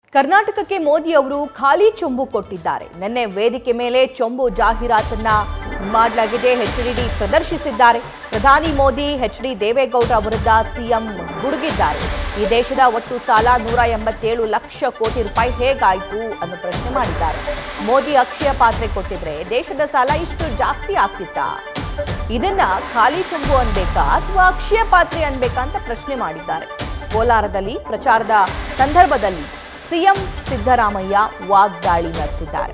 ಕರ್ನಾಟಕಕ್ಕೆ ಮೋದಿ ಅವರು ಖಾಲಿ ಚೊಂಬು ಕೊಟ್ಟಿದ್ದಾರೆ ನಿನ್ನೆ ವೇದಿಕೆ ಮೇಲೆ ಚೊಂಬು ಜಾಹೀರಾತನ್ನ ಮಾಡಲಾಗಿದೆ ಎಚ್ಡಿಡಿ ಪ್ರದರ್ಶಿಸಿದ್ದಾರೆ ಪ್ರಧಾನಿ ಮೋದಿ ಎಚ್ಡಿ ದೇವೇಗೌಡ ವಿರುದ್ಧ ಸಿಎಂ ಗುಡುಗಿದ್ದಾರೆ ಈ ದೇಶದ ಒಟ್ಟು ಸಾಲ ನೂರ ಎಂಬತ್ತೇಳು ಲಕ್ಷ ಕೋಟಿ ರೂಪಾಯಿ ಹೇಗಾಯಿತು ಅನ್ನೋ ಪ್ರಶ್ನೆ ಮಾಡಿದ್ದಾರೆ ಮೋದಿ ಅಕ್ಷಯ ಪಾತ್ರೆ ಕೊಟ್ಟಿದ್ರೆ ದೇಶದ ಸಾಲ ಇಷ್ಟು ಜಾಸ್ತಿ ಆಗ್ತಿತ್ತಾ ಇದನ್ನ ಖಾಲಿ ಚೊಂಬು ಅನ್ಬೇಕಾ ಅಥವಾ ಅಕ್ಷಯ ಪಾತ್ರೆ ಅನ್ಬೇಕಾ ಅಂತ ಪ್ರಶ್ನೆ ಮಾಡಿದ್ದಾರೆ ಕೋಲಾರದಲ್ಲಿ ಪ್ರಚಾರದ ಸಂದರ್ಭದಲ್ಲಿ ಸಿಎಂ ಸಿದ್ದರಾಮಯ್ಯ ವಾಗ್ದಾಳಿ ನಡೆಸಿದ್ದಾರೆ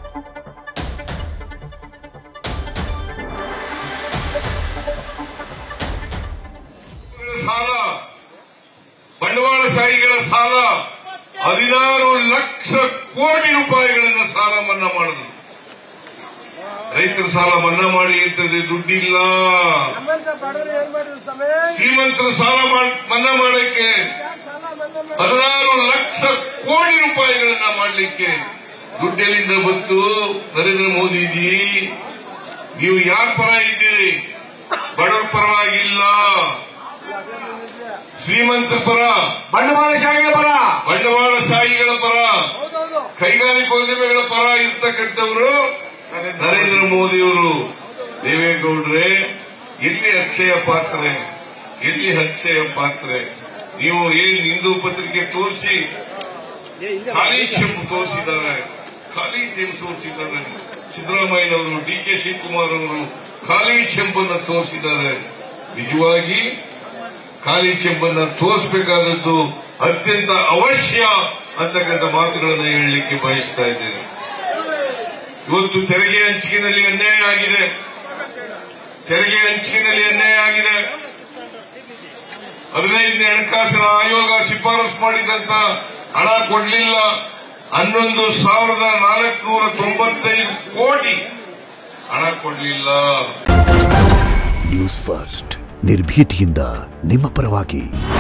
ಸಾಲ ಬಂಡವಾಳಶಾಹಿಗಳ ಸಾಲ ಹದಿನಾರು ಲಕ್ಷ ಕೋಟಿ ರೂಪಾಯಿಗಳನ್ನ ಸಾಲ ಮನ್ನಾ ಮಾಡಿದ್ರು ರೈತರ ಸಾಲ ಮನ್ನಾ ಮಾಡಿ ಇರ್ತದೆ ದುಡ್ಡಿಲ್ಲ ನಮ್ಮಂತ ಬಡವರು ಏನ್ ಮಾಡಿದ್ರು ಸ್ವಾಮಿ ಶ್ರೀಮಂತರ ಸಾಲ ಮಾಡ್- ಮನ್ನಾ ಮಾಡಕ್ಕೆ ಸಾಲ ಮನ್ನಾ ಮಾಡಿ ಹದಿನಾರು ಲಕ್ಷ ಕೋಟಿ ರೂಪಾಯಿಗಳನ್ನ ಮಾಡಲಿಕ್ಕೆ ದುಡ್ಡೆಲ್ಲಿಂದ ಬಂತು ನರೇಂದ್ರ ಮೋದಿಜಿ ನೀವು ಯಾರ ಪರ ಇದ್ದೀರಿ ಬಡವರ ಪರವಾಗಿಲ್ಲ ಶ್ರೀಮಂತರ ಪರ ಬಂಡವಾಳಶಾಹಿಗಳ ಪರ ಬಂಡವಾಳಶಾಹಿಗಳ ಪರ ಹೌದೌದು ಕೈಗಾರಿಕೋದ್ಯಮಿಗಳ ಪರ ಇರ್ತಕ್ಕಂಥವರು ನರೇಂದ್ರ ಮೋದಿಯವರು ದೇವೇಗೌಡ್ರೆ ಎಲ್ಲಿ ಅಕ್ಷಯ ಪಾತ್ರೆ ಎಲ್ಲಿ ಅಕ್ಷಯ ಪಾತ್ರೆ ನೀವು ಏನ್ ಹಿಂದೂ ಪತ್ರಿಕೆ ತೋರಿಸಿ ಖಾಲಿ ಚೆಂಬು ತೋರಿಸಿದ್ದಾರೆ ಖಾಲಿ ಚೆಂಬು ತೋರಿಸಿದ್ದಾರೆ ಸಿದ್ದರಾಮಯ್ಯನವರು ಡಿ ಕೆ ಶಿವಕುಮಾರ್ ಅವರು ಖಾಲಿ ಚೆಂಬನ್ನು ತೋರಿಸಿದ್ದಾರೆ ನಿಜವಾಗಿ ಖಾಲಿ ಚೆಂಬನ್ನ ತೋರಿಸಬೇಕಾದದ್ದು ಅತ್ಯಂತ ಅವಶ್ಯ ಅಂತಕ್ಕಂಥ ಮಾತುಗಳನ್ನು ಹೇಳಲಿಕ್ಕೆ ಬಯಸ್ತಾ ಇದ್ದೇನೆ ಇವತ್ತು ತೆರಿಗೆ ಹಂಚಿಕೆಯಲ್ಲಿ ಅನ್ಯಾಯ ಆಗಿದೆ ತೆರಿಗೆ ಹಂಚಿಕೆಯಲ್ಲಿ ಅನ್ಯಾಯ ಆಗಿದೆ ಹದಿನೈದನೇ ಹಣಕಾಸಿನ ಆಯೋಗ ಶಿಫಾರಸು ಮಾಡಿದಂತ ಹಣ ಕೊಡಲಿಲ್ಲ ಹನ್ನೊಂದು ಸಾವಿರದ ನಾಲ್ಕುನೂರ ತೊಂಬತ್ತೈದು ಕೋಟಿ ಹಣ ಕೊಡಲಿಲ್ಲ ನ್ಯೂಸ್ ಫಸ್ಟ್ ನಿರ್ಭೀತಿಯಿಂದ ನಿಮ್ಮ ಪರವಾಗಿ